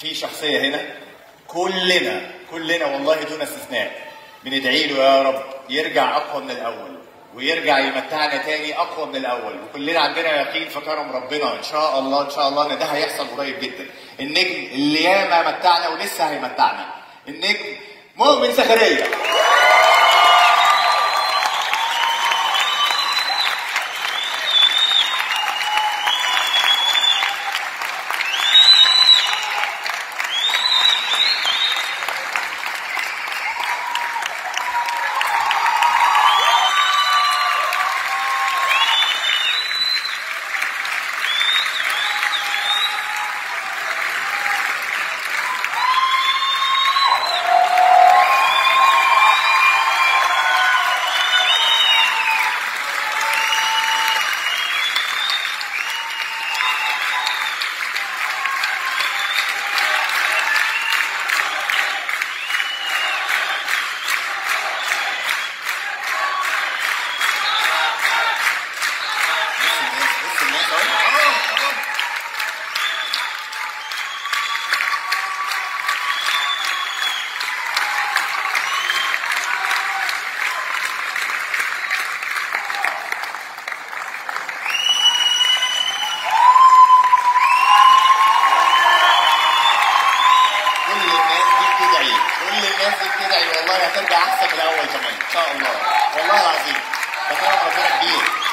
في شخصيه هنا كلنا كلنا والله دون استثناء بندعي له يا رب يرجع اقوى من الاول ويرجع يمتعنا تاني اقوى من الاول وكلنا عندنا يقين في كرم ربنا ان شاء الله ان شاء الله ان ده هيحصل قريب جدا النجم اللي ياما متعنا ولسه هيمتعنا النجم مؤمن زكريا بص الناس بص الناس اهو اهو اهو كل الناس دي بتدعي كل الناس دي بتدعي والله هترجع احسن من الاول كمان ان شاء الله والله العظيم ده كرم ربنا كبير